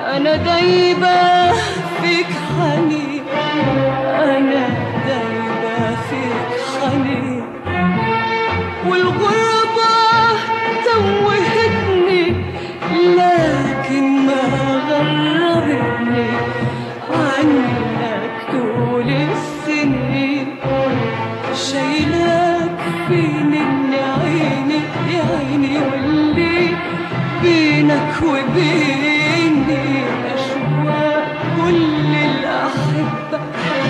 أنا دايبة فيك حنين أنا دايبة فيك حنين والغربة توهتني لكن ما غربتني عنك طول السنين شايلاك فين يا عيني يا عيني واللي بينك وبيني أشواق كل الأحبة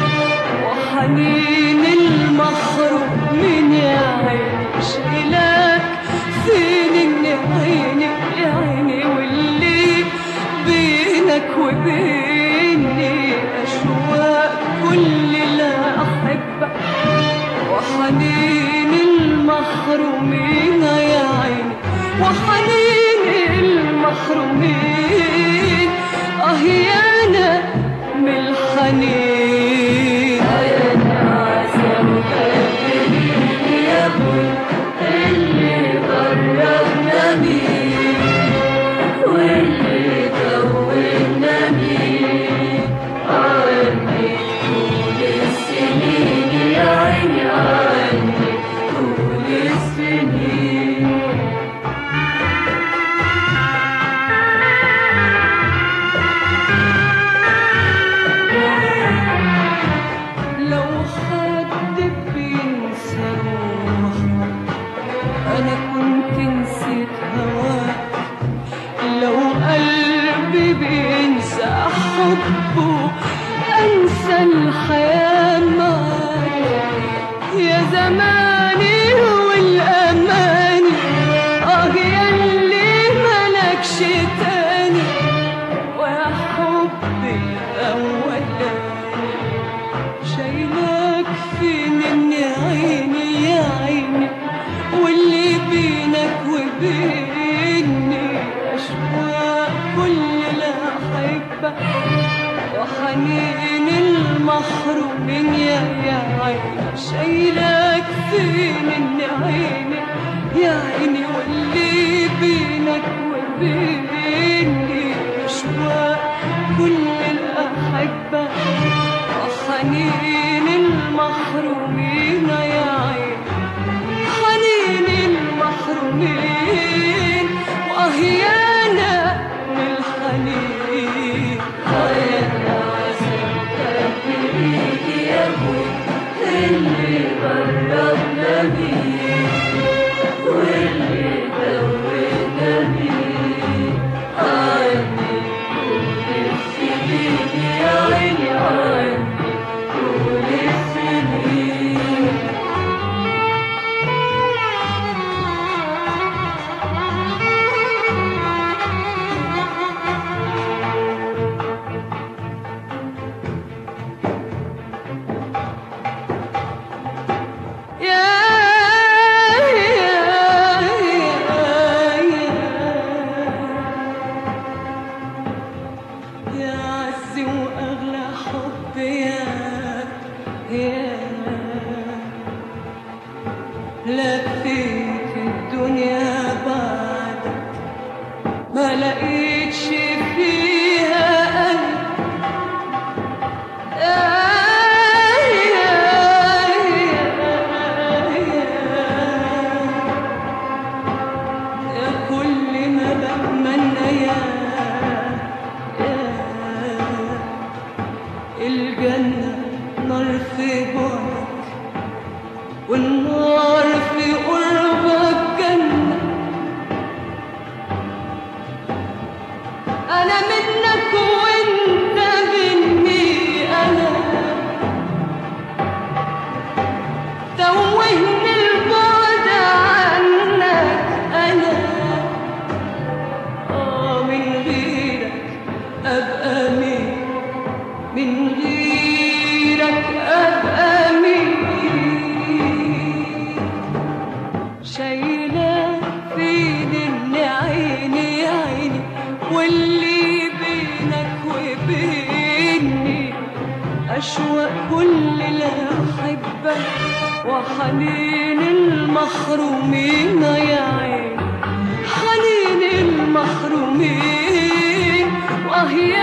وحنين المحروم من يا عيني شايلاك فين يا عيني يا عيني واللي بينك وبيني أشواق كل الأحبة وحنين المحرومين يا عيني وحنين المحرومين اه يا انا من الحنين يا ناس يا ابوي اللي غربنا مين واللي دونا مين عني طول السنين يا عيني عني طول السنين لو حد بينسى روحه انا كنت نسيت هواك لو قلبي بينسى حبه انسى الحياة معاك يا زماني والاماني اه ياللي ملكش تاني ويا حبي الاولاني شايلك فين يا عيني يا عيني واللي بينك وبيني أشواق كل الأحبة وحنين المحرومين يا يا عيني شايلك فين يا عيني يا عيني واللي بينك وبيني أشواق كل الأحبة وحنين المحرومين يا عين حنين المحرومين وأهيانا من الحنين وأنا سبتك يا أبوي اللي غربنا بيه واللي دوينا بيه عني كل السنين يا عيني عني طول السنين يا يا عزي واغلى حب يا يا لفيت الدنيا بعدك ما لقيتش فيها قلب يا كل ما بتمنى يا يا الجنة نار في بعدك والنار في قربك جنة أنا منك وأنت مني أنا توهني البعد عنك أنا آه من غيرك أبقى مين من غيرك أبقى مين شايلة فين إن عيني يا عيني واللي بينك وبيني أشواق كل الأحبة وحنين المحرومين يا عين حنين المحرومين وهي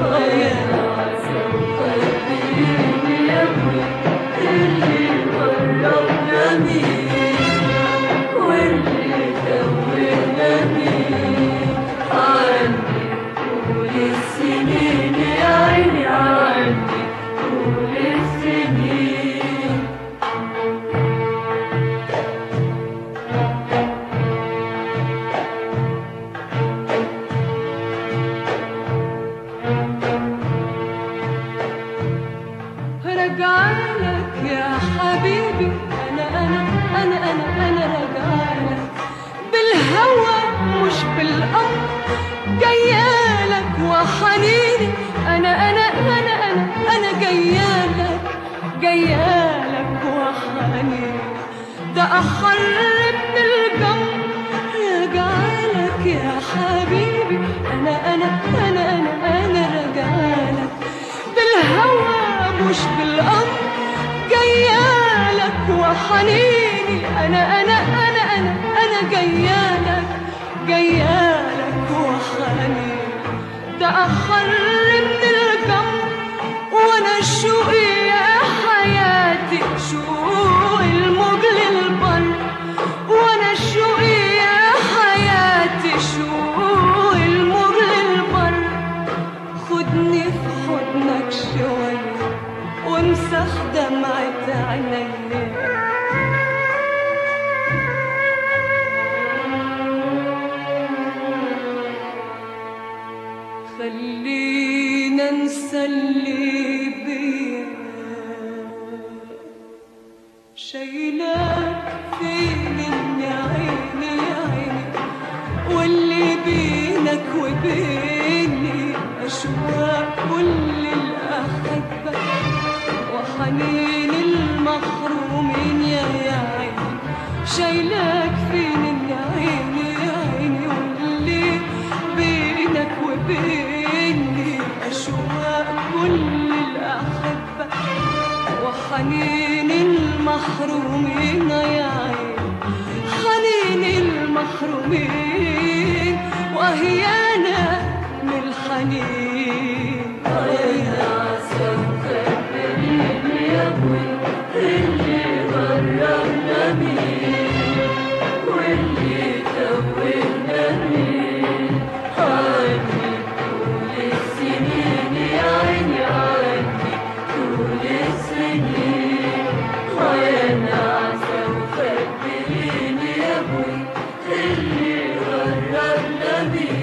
السنين يا عيني عني طول السنين رجعلك يا حبيبي انا انا انا انا انا رجعلك بالهوى مش بالامر جيالك وحنيني انا انا انا انا انا جيالك جيالك وحنيني ده اخر من الجمر رجعلك يا حبيبي انا انا انا انا انا رجعلك بالهوى مش بالامر جيالك وحنيني انا انا انا انا انا جيالك جيالك وحنيني ده اخر من الجمر وانا شوقي يا حياتي شوق الموج للبر وانا شوقي يا حياتي شوق الموج للبر خدني في حضنك شوية وامسح دمعة عينيا خلينا انسى اللي بيا شايلاك فين يا عيني يا عيني واللي بينك وبيني أشواق كل الأحبة وحنين المحرومين يا يا عيني شايلاك فين يا عيني يا عيني واللي بينك وبيني أشواق كل الأحبة وحنين المحرومين يا عيني حنين المحرومين وهيانا من الحنين يا عسل خبريني يا ابوي اللي غربنا مين واللي توهنا مين عني طول السنين يا عيني عني طول السنين ويا عسل خبريني يا ابوي اللي غربنا مين